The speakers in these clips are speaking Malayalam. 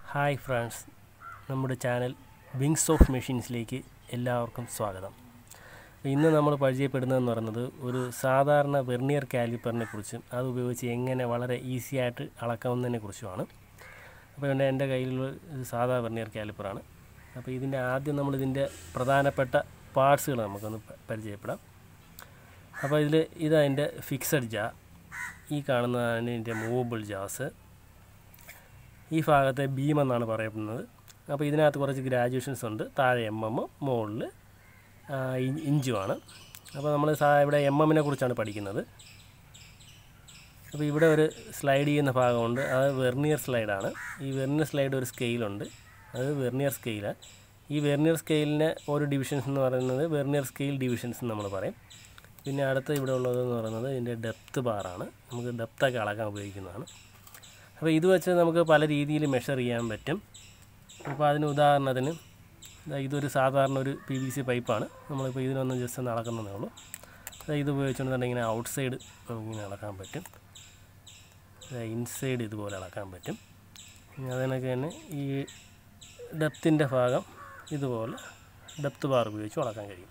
ഹായ് ഫ്രണ്ട്സ് നമ്മുടെ ചാനൽ വിങ്സ് ഓഫ് മെഷീൻസിലേക്ക് എല്ലാവർക്കും സ്വാഗതം ഇന്ന് നമ്മൾ പരിചയപ്പെടുന്നതെന്ന് പറയുന്നത് ഒരു സാധാരണ വെർണിയർ കാലിപ്പറിനെ കുറിച്ചും അത് ഉപയോഗിച്ച് എങ്ങനെ വളരെ ഈസി ആയിട്ട് അളക്കാവുന്നതിനെ കുറിച്ചുമാണ് അപ്പോൾ ഇവിടെ എൻ്റെ കയ്യിലുള്ള ഒരു സാധാ വെർണിയർ കാലിപ്പറാണ് അപ്പോൾ ഇതിൻ്റെ ആദ്യം നമ്മളിതിൻ്റെ പ്രധാനപ്പെട്ട പാർട്സുകൾ നമുക്കൊന്ന് പ- പരിചയപ്പെടാം അപ്പോൾ ഇതിൽ ഇതതിൻ്റെ ഫിക്സഡ് ജാ ഈ കാണുന്നതാണ് ഇതിൻ്റെ മൂവബിൾ ജാസ് ഈ ഭാഗത്തെ ബീം എന്നാണ് പറയപ്പെടുന്നത് അപ്പോൾ ഇതിനകത്ത് കുറച്ച് ഗ്രാജുവേഷൻസ് ഉണ്ട് താഴെ എം എം മുകളിൽ ഇഞ്ചുമാണ് അപ്പോൾ നമ്മൾ സാ ഇവിടെ എം എമ്മിനെ കുറിച്ചാണ് പഠിക്കുന്നത് അപ്പോൾ ഇവിടെ ഒരു സ്ലൈഡ് ചെയ്യുന്ന ഭാഗമുണ്ട് അത് വെർണിയർ സ്ലൈഡാണ് ഈ വെർണിയർ സ്ലൈഡ് ഒരു സ്കെയിലുണ്ട് അത് വെർണിയർ സ്കെയിലാണ് ഈ വെർണിയർ സ്കെയിലിന് ഓരോ ഡിവിഷൻസ് എന്ന് പറയുന്നത് വെർണിയർ സ്കെയിൽ ഡിവിഷൻസ് എന്ന് നമ്മൾ പറയും പിന്നെ അടുത്ത ഇവിടെ ഉള്ളതെന്ന് പറയുന്നത് ഇതിൻ്റെ ഡെപ്ത് ബാറാണ് നമുക്ക് ഡെപ്ത്തൊക്കെ അളക്കാൻ ഉപയോഗിക്കുന്നതാണ് അപ്പോൾ ഇത് വെച്ച് നമുക്ക് പല രീതിയിൽ മെഷർ ചെയ്യാൻ പറ്റും അപ്പോൾ അതിന് ഉദാഹരണത്തിന് ദാ ഇതൊരു സാധാരണ ഒരു പി വി സി പൈപ്പാണ് നമ്മളിപ്പോൾ ഇതിനൊന്ന് ജസ്റ്റ് ഒന്ന് അളക്കുന്നതേ ഉള്ളൂ ദാ ഇത് ഉപയോഗിച്ചുകൊണ്ട് ഇങ്ങനെ ഔട്ട് സൈഡ് നമുക്കിങ്ങനെ അളക്കാൻ പറ്റും ഇൻസൈഡ് ഇതുപോലെ അളക്കാൻ പറ്റും ഇനി അതിനൊക്കെ തന്നെ ഈ ഡെപ്തിൻ്റെ ഭാഗം ഇതുപോലെ ഡെപ്ത് ബാർ ഉപയോഗിച്ച് അളക്കാൻ കഴിയും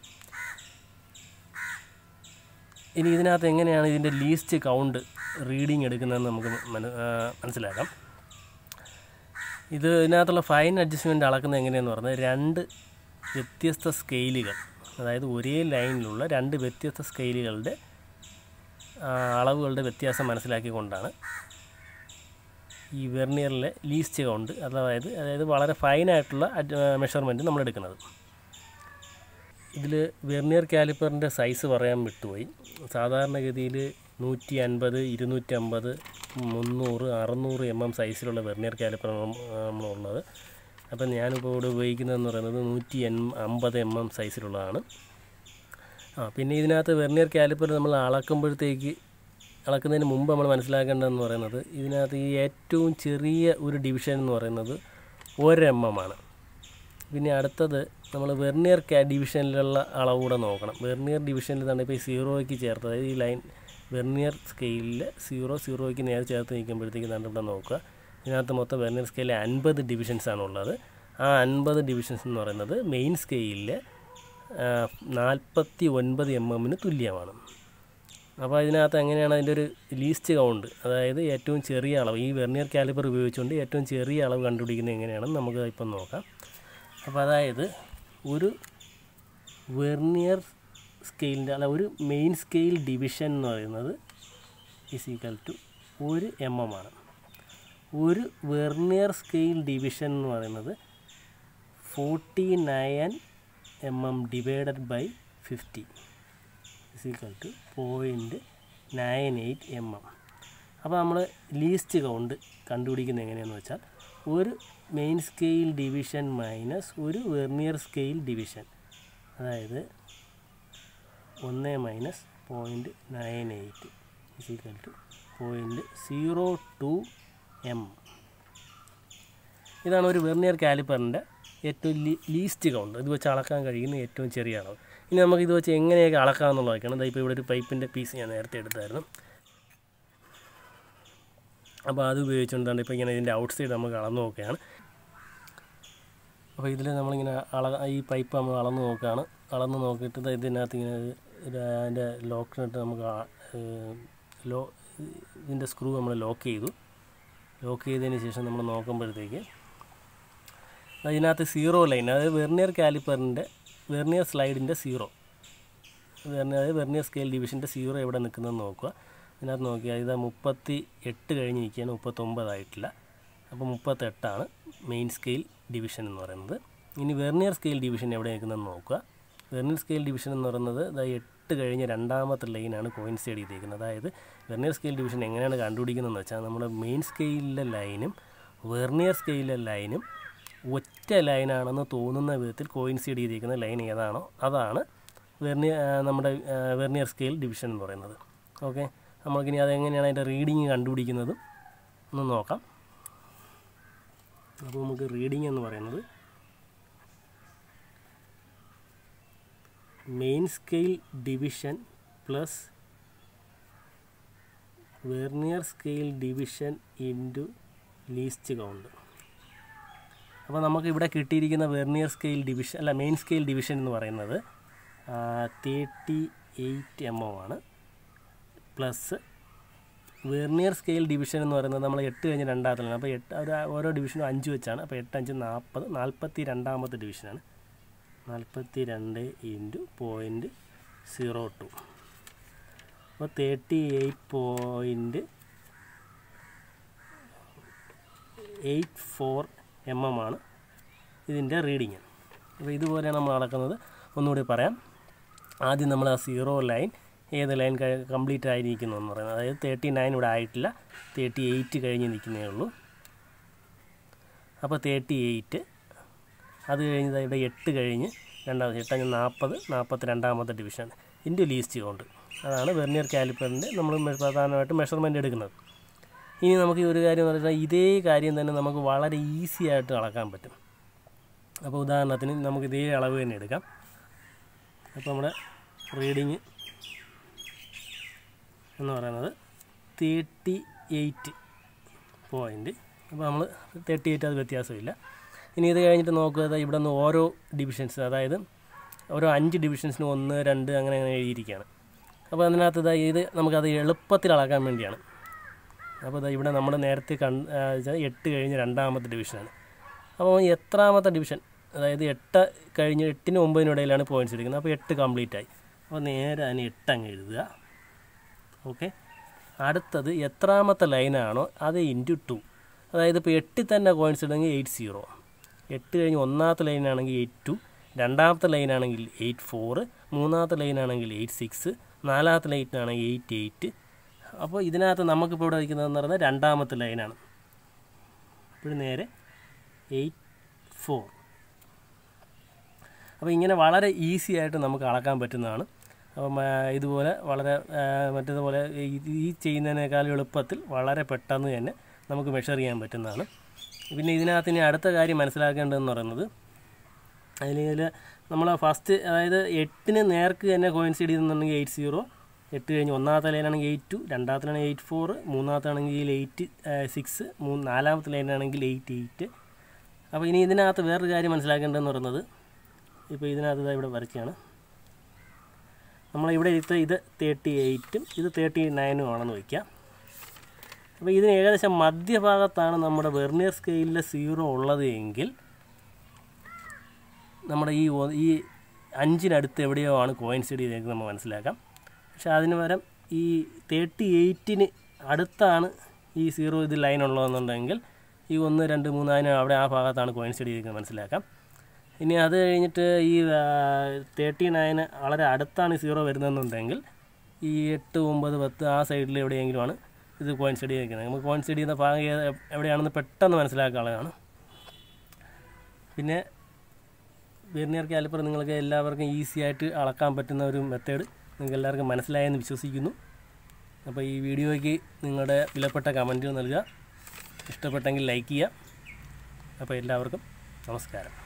ഇനി ഇതിനകത്ത് എങ്ങനെയാണ് ഇതിൻ്റെ ലീസ്റ്റ് കൗണ്ട് റീഡിങ് എടുക്കുന്നതെന്ന് നമുക്ക് മന- ആ, മനസ്സിലാക്കാം ഇത് ഇതിനകത്തുള്ള ഫൈൻ അഡ്ജസ്റ്റ്മെൻ്റ് അളക്കുന്നത് എങ്ങനെയെന്ന് പറഞ്ഞാൽ രണ്ട് വ്യത്യസ്ത സ്കെയിലുകൾ അതായത് ഒരേ ലൈനിലുള്ള രണ്ട് വ്യത്യസ്ത സ്കെയിലുകളുടെ ആ, അളവുകളുടെ വ്യത്യാസം മനസ്സിലാക്കിക്കൊണ്ടാണ് ഈ വെർണിയറിലെ ലീസ്റ്റ് കൗണ്ട് അതായത് അതായത് വളരെ ഫൈനായിട്ടുള്ള മെഷർമെൻറ്റ് നമ്മൾ എടുക്കുന്നത് ഇതിൽ വെർണിയർ കാലിപ്പറിൻ്റെ സൈസ് പറയാൻ വിട്ടുപോയി സാധാരണഗതിയിൽ നൂറ്റി അൻപത് ഇരുന്നൂറ്റമ്പത് മുന്നൂറ് അറുന്നൂറ് എം എം സൈസിലുള്ള വെർണിയർ കാലിപ്പർ നമ്മളുള്ളത് അപ്പം ഞാനിപ്പോൾ ഇവിടെ ഉപയോഗിക്കുന്നതെന്ന് പറയുന്നത് നൂറ്റി എൺ അമ്പത് എം എം സൈസിലുള്ളതാണ് ആ പിന്നെ ഇതിനകത്ത് വെർണിയർ കാലിപ്പർ നമ്മൾ അളക്കുമ്പോഴത്തേക്ക് അളക്കുന്നതിന് മുമ്പ് നമ്മൾ മനസ്സിലാക്കേണ്ടതെന്ന് പറയുന്നത് ഇതിനകത്ത് ഈ ഏറ്റവും ചെറിയ ഒരു ഡിവിഷൻ എന്ന് പറയുന്നത് ഒരു എം എം ആണ് പിന്നെ അടുത്തത് നമ്മൾ വെർണിയർ കാ ഡിവിഷനിലുള്ള അളവ് കൂടെ നോക്കണം വെർണിയർ ഡിവിഷനിൽ തന്നെ ഇപ്പോൾ ഈ സീറോയ്ക്ക് ചേർത്ത് അതായത് ഈ ലൈൻ വെർണിയർ സ്കെയിലിൽ സീറോ സീറോയ്ക്ക് നേരെ ചേർത്ത് നിൽക്കുമ്പോഴത്തേക്ക് തന്നെ ഇവിടെ നോക്കുക ഇതിനകത്ത് മൊത്തം വെർണിയർ സ്കെയിലിൽ അൻപത് ഡിവിഷൻസ് ആണുള്ളത് ആ അൻപത് ഡിവിഷൻസ് എന്ന് പറയുന്നത് മെയിൻ സ്കെയിലിൽ നാൽപ്പത്തി ഒൻപത് എം എമ്മിന് തുല്യമാണ് അപ്പോൾ ഇതിനകത്ത് എങ്ങനെയാണ് അതിൻ്റെ ഒരു ലീസ്റ്റ് കൗണ്ട് അതായത് ഏറ്റവും ചെറിയ അളവ് ഈ വെർണിയർ കാലിബർ ഉപയോഗിച്ചുകൊണ്ട് ഏറ്റവും ചെറിയ അളവ് കണ്ടുപിടിക്കുന്നത് എങ്ങനെയാണെന്ന് നമുക്ക് ഇപ്പം നോക്കാം അപ്പോൾ അതായത് ഒരു വെർണിയർ സ്കെയിലിൻ്റെ അല്ല ഒരു മെയിൻ സ്കെയിൽ ഡിവിഷൻ എന്ന് പറയുന്നത് ഇസ് ഈക്വൽ ടു ഒരു എം എം ആണ് ഒരു വെർണിയർ സ്കെയിൽ ഡിവിഷൻ എന്ന് പറയുന്നത് forty nine M M divided by fifty is equal to point nine eight M M അപ്പോൾ നമ്മൾ ലീസ്റ്റ് കൗണ്ട് കണ്ടുപിടിക്കുന്നത് എങ്ങനെയാണെന്ന് വെച്ചാൽ ഒരു മെയിൻ സ്കെയിൽ ഡിവിഷൻ മൈനസ് ഒരു വെർണിയർ സ്കെയിൽ ഡിവിഷൻ അതായത് ഒന്ന് minus point nine eight is equal to point zero two M ഇതാണ് ഒരു വെർണിയർ കാലിപ്പറിൻ്റെ ഏറ്റവും ലീ ലീസ്റ്റ് കൗണ്ട് ഇത് വെച്ച് അളക്കാൻ കഴിയുന്ന ഏറ്റവും ചെറിയ അളവ് ഇനി നമുക്ക് ഇത് വെച്ച് എങ്ങനെയൊക്കെ അളക്കാമെന്നുള്ളതൊക്കെയാണ് ദാ ഇപ്പോൾ ഇവിടെ ഒരു പൈപ്പിൻ്റെ പീസ് ഞാൻ നേരത്തെ എടുത്തായിരുന്നു അപ്പോൾ അത് ഉപയോഗിച്ചുകൊണ്ടാണ് ഇപ്പോൾ ഇങ്ങനെ ഇതിൻ്റെ ഔട്ട് സൈഡ് നമുക്ക് അളന്ന് നോക്കുകയാണ് അപ്പോൾ ഇതിൽ നമ്മളിങ്ങനെ അള ഈ പൈപ്പ് നമ്മൾ അളന്ന് നോക്കുകയാണ് അളന്ന് നോക്കിയിട്ട് ദാ ഇതിനകത്ത് ഇങ്ങനെ ഒരു- ഒരു അതിൻ്റെ ലോക്കിനിട്ട് നമുക്ക് ആ- ഏഹ് ലോ ഇതിൻ്റെ സ്ക്രൂ നമ്മൾ ലോക്ക് ചെയ്തു ലോക്ക് ചെയ്തതിന് ശേഷം നമ്മൾ നോക്കുമ്പോഴത്തേക്ക് അതിനകത്ത് സീറോ ലൈൻ അതായത് വെർണിയർ കാലിപ്പറിൻ്റെ വെർണിയർ സ്ലൈഡിൻ്റെ സീറോ വെർണിയർ അതായത് വെർണിയർ സ്കെയിൽ ഡിവിഷൻ്റെ സീറോ എവിടെ നിൽക്കുന്നതെന്ന് നോക്കുക ഇതിനകത്ത് നോക്കിയാൽ ഇത് മുപ്പത്തി എട്ട് കഴിഞ്ഞ് നിൽക്കുകയാണ് മുപ്പത്തൊമ്പതായിട്ടില്ല അപ്പോൾ മുപ്പത്തെട്ടാണ് മെയിൻ സ്കെയിൽ ഡിവിഷൻ എന്ന് പറയുന്നത് ഇനി വെർണിയർ സ്കെയിൽ ഡിവിഷൻ എവിടെ നിൽക്കുന്നതെന്ന് നോക്കുക വെർണിയർ സ്കെയിൽ ഡിവിഷൻ എന്ന് പറയുന്നത് ഇതാ എട്ട് കഴിഞ്ഞ് രണ്ടാമത്തെ ലൈനാണ് കോയിൻസൈഡ് ചെയ്തിരിക്കുന്നത് അതായത് വെർണിയർ സ്കെയിൽ ഡിവിഷൻ എങ്ങനെയാണ് കണ്ടുപിടിക്കുന്നതെന്ന് വെച്ചാൽ നമ്മുടെ മെയിൻ സ്കെയിലിലെ ലൈനും വെർണിയർ സ്കെയിലിലെ ലൈനും ഒറ്റ ലൈനാണെന്ന് തോന്നുന്ന വിധത്തിൽ കോയിൻസൈഡ് ചെയ്തിരിക്കുന്ന ലൈൻ ഏതാണോ അതാണ് വെർണിയർ നമ്മുടെ വെർണിയർ സ്കെയിൽ ഡിവിഷൻ എന്ന് പറയുന്നത് ഓക്കെ നമുക്കിനി അതെങ്ങനെയാണ് അതിൻ്റെ റീഡിങ് കണ്ടുപിടിക്കുന്നതും ഒന്ന് നോക്കാം അപ്പോൾ നമുക്ക് റീഡിങ് എന്ന് പറയുന്നത് main scale division plus vernier scale division into least count അപ്പോൾ നമുക്ക് ഇവിടെ കിട്ടിയിരിക്കുന്ന വെർണിയർ സ്കെയിൽ ഡിവിഷൻ അല്ല മെയിൻ സ്കെയിൽ ഡിവിഷൻ എന്ന് പറയുന്നത് തേർട്ടി എയ്റ്റ് എം ഒ ആണ് പ്ലസ് വെർണിയർ സ്കെയിൽ ഡിവിഷൻ എന്ന് പറയുന്നത് നമ്മൾ എട്ട് കഴിഞ്ഞ് രണ്ടാമത്തിലാണ് അപ്പോൾ എട്ട് ഒരു ഓരോ ഡിവിഷനും അഞ്ച് വെച്ചാണ് അപ്പോൾ എട്ട് അഞ്ച് നാൽപ്പത് നാൽപ്പത്തി രണ്ടാമത്തെ ഡിവിഷനാണ് നാൽപ്പത്തി രണ്ട് ഇൻറ്റു പോയിൻറ്റ് സീറോ ടു അപ്പോൾ thirty eight point eight four M M ആണ് ഇതിൻ്റെ റീഡിങ് അപ്പോൾ ഇതുപോലെയാണ് നമ്മൾ അളക്കുന്നത് ഒന്നുകൂടി പറയാം ആദ്യം നമ്മൾ ആ സീറോ ലൈൻ ഏത് ലൈൻ കംപ്ലീറ്റ് ആയിരിക്കുന്നു എന്ന് പറയുന്നത് അതായത് തേർട്ടി നയൻ ഇവിടെ ആയിട്ടില്ല തേർട്ടി എയ്റ്റ് കഴിഞ്ഞ് നിൽക്കുന്നേ ഉള്ളൂ അപ്പോൾ തേർട്ടി എയ്റ്റ് അത് കഴിഞ്ഞ് ദാ ഇവിടെ എട്ട് കഴിഞ്ഞ് രണ്ടാമത് എട്ടഞ്ച് നാൽപ്പത് നാൽപ്പത്തി രണ്ടാമത്തെ ഡിവിഷൻ ഇൻറ്റു ലീസ്റ്റ് കൗണ്ട് അതാണ് വെർണിയർ കാലിപ്പറിൻ്റെ നമ്മൾ മെ- പ്രധാനമായിട്ട് മെഷർമെൻറ്റ് എടുക്കുന്നത് ഇനി നമുക്ക് ഈ ഒരു കാര്യം എന്ന് പറഞ്ഞാൽ ഇതേ കാര്യം തന്നെ നമുക്ക് വളരെ ഈസി ആയിട്ട് അളക്കാൻ പറ്റും അപ്പോൾ ഉദാഹരണത്തിന് നമുക്ക് ഇതേ അളവ് തന്നെ എടുക്കാം അപ്പോൾ നമ്മുടെ റീഡിങ് എന്ന് പറയുന്നത് തേർട്ടി എയ്റ്റ് പോയിൻറ്റ് അപ്പോൾ നമ്മൾ തേർട്ടി എയ്റ്റ് അത് വ്യത്യാസമില്ല ഇനി ഇത് കഴിഞ്ഞിട്ട് നോക്കുക ദാ ഇവിടെ നിന്ന് ഓരോ ഡിവിഷൻസ് അതായത് ഓരോ അഞ്ച് ഡിവിഷൻസിന് ഒന്ന് രണ്ട് അങ്ങനെ അങ്ങനെ എഴുതിയിരിക്കുകയാണ് അപ്പോൾ അതിനകത്ത് ഇതാ ഇത് നമുക്കത് എളുപ്പത്തിൽ അളക്കാൻ വേണ്ടിയാണ് അപ്പോൾ ഇതാ ഇവിടെ നമ്മൾ നേരത്തെ കണ്ട് ആ, വെച്ചാൽ എട്ട് കഴിഞ്ഞ് രണ്ടാമത്തെ ഡിവിഷനാണ് അപ്പോൾ എത്രാമത്തെ ഡിവിഷൻ അതായത് എട്ട് കഴിഞ്ഞ് എട്ടിനും ഒമ്പതിനും ഇടയിലാണ് പോയിൻറ്റ്സ് എടുക്കുന്നത് അപ്പോൾ എട്ട് കംപ്ലീറ്റ് ആയി അപ്പോൾ നേരെ അതിന് എട്ട് അങ്ങ് എഴുതുക ഓക്കെ അടുത്തത് എത്രാമത്തെ ലൈനാണോ അത് ഇൻറ്റു ടു അതായത് ഇപ്പോൾ എട്ടിൽ തന്നെ കോയിൻസ് ഇടുമെങ്കിൽ എയ്റ്റ് സീറോ എട്ട് കഴിഞ്ഞ് ഒന്നാമത്തെ ലൈനാണെങ്കിൽ എയ്റ്റ് ടു രണ്ടാമത്തെ ലൈനാണെങ്കിൽ എയ്റ്റ് ഫോറ് മൂന്നാമത്തെ ലൈനാണെങ്കിൽ എയ്റ്റ് സിക്സ് നാലാമത്തെ ലൈനാണെങ്കിൽ എയ്റ്റ് എയ്റ്റ് അപ്പോൾ ഇതിനകത്ത് നമുക്കിപ്പോൾ ഇവിടെ വയ്ക്കുന്നതെന്ന് പറയുന്നത് രണ്ടാമത്തെ ലൈനാണ് അപ്പോൾ നേരെ എയ്റ്റ് ഫോർ അപ്പോൾ ഇങ്ങനെ വളരെ ഈസി ആയിട്ട് നമുക്ക് അളക്കാൻ പറ്റുന്നതാണ് അപ്പം ആ, ഇതുപോലെ വളരെ ആ, മറ്റേതുപോലെ ഈ- ഈ ചെയ്യുന്നതിനേക്കാൾ എളുപ്പത്തിൽ വളരെ പെട്ടെന്ന് തന്നെ നമുക്ക് മെഷർ ചെയ്യാൻ പറ്റുന്നതാണ് പിന്നെ ഇതിനകത്ത് ഇനി അടുത്ത കാര്യം മനസ്സിലാക്കേണ്ടതെന്ന് പറയുന്നത് അതിൽ നമ്മൾ ഫസ്റ്റ് അതായത് എട്ടിന് നേർക്ക് തന്നെ കോയിൻസൈഡ് ചെയ്യുന്നുണ്ടെങ്കിൽ എയ്റ്റ് സീറോ എട്ട് കഴിഞ്ഞ് ഒന്നാമത്തെ ലൈനാണെങ്കിൽ എയ്റ്റ് ടു രണ്ടാമത്തിലാണെങ്കിൽ എയ്റ്റ് ഫോർ മൂന്നാമത്താണെങ്കിൽ എയ്റ്റ് സിക്സ് മൂന്ന് നാലാമത്തെ ലൈനാണെങ്കിൽ എയ്റ്റ് എയ്റ്റ് അപ്പോൾ ഇനി ഇതിനകത്ത് വേറൊരു കാര്യം മനസ്സിലാക്കേണ്ടതെന്ന് പറയുന്നത് ഇപ്പോൾ ഇതിനകത്ത് ഇതാ ഇവിടെ വരയ്ക്കുകയാണ് നമ്മളിവിടെ എടുത്ത ഇത് തേർട്ടി എയ്റ്റും ഇത് തേർട്ടി നയനും ആണെന്ന് വയ്ക്കാം അപ്പോൾ ഇതിന് ഏകദേശം മധ്യഭാഗത്താണ് നമ്മുടെ വെർണിയർ സ്കെയിലിലെ സീറോ ഉള്ളത് എങ്കിൽ നമ്മുടെ ഈ ഒ- ഈ അഞ്ചിനടുത്ത് എവിടെയോ ആണ് കോയിൻസൈഡ് ചെയ്തേക്കുന്നത് നമ്മൾ മനസ്സിലാക്കാം പക്ഷെ അതിന് പകരം ഈ തേർട്ടി എയ്റ്റിന് അടുത്താണ് ഈ സീറോ ഇത് ലൈൻ ഉള്ളതെന്നുണ്ടെങ്കിൽ ഈ ഒന്ന് രണ്ട് മൂന്ന് അതിന് അവിടെ ആ ഭാഗത്താണ് കോയിൻസൈഡ് ചെയ്തേക്കുന്നത് മനസ്സിലാക്കാം ഇനി അത് കഴിഞ്ഞിട്ട് ഈ തേർട്ടി നയന് വളരെ അടുത്താണ് സീറോ വരുന്നതെന്നുണ്ടെങ്കിൽ ഈ എട്ട് ഒമ്പത് പത്ത് ആ സൈഡിൽ എവിടെയെങ്കിലുമാണ് ഇത് കോയിൻസൈഡ് ചെയ്തിരിക്കുന്നത് നമുക്ക് കോയിൻസൈഡ് ചെയ്യുന്ന ഭാഗം ഏത് എവിടെയാണെന്ന് പെട്ടെന്ന് മനസ്സിലാക്കാനുള്ളതാണ് പിന്നെ വെർണിയർ കാലിപ്പർ നിങ്ങൾക്ക് എല്ലാവർക്കും ഈസി ആയിട്ട് അളക്കാൻ പറ്റുന്ന ഒരു മെത്തേഡ് നിങ്ങൾക്ക് എല്ലാവർക്കും മനസ്സിലായെന്ന് വിശ്വസിക്കുന്നു അപ്പോൾ ഈ വീഡിയോയ്ക്ക് നിങ്ങളുടെ വിലപ്പെട്ട കമൻറ്റുകൾ നൽകുക ഇഷ്ടപ്പെട്ടെങ്കിൽ ലൈക്ക് ചെയ്യുക അപ്പോൾ എല്ലാവർക്കും നമസ്കാരം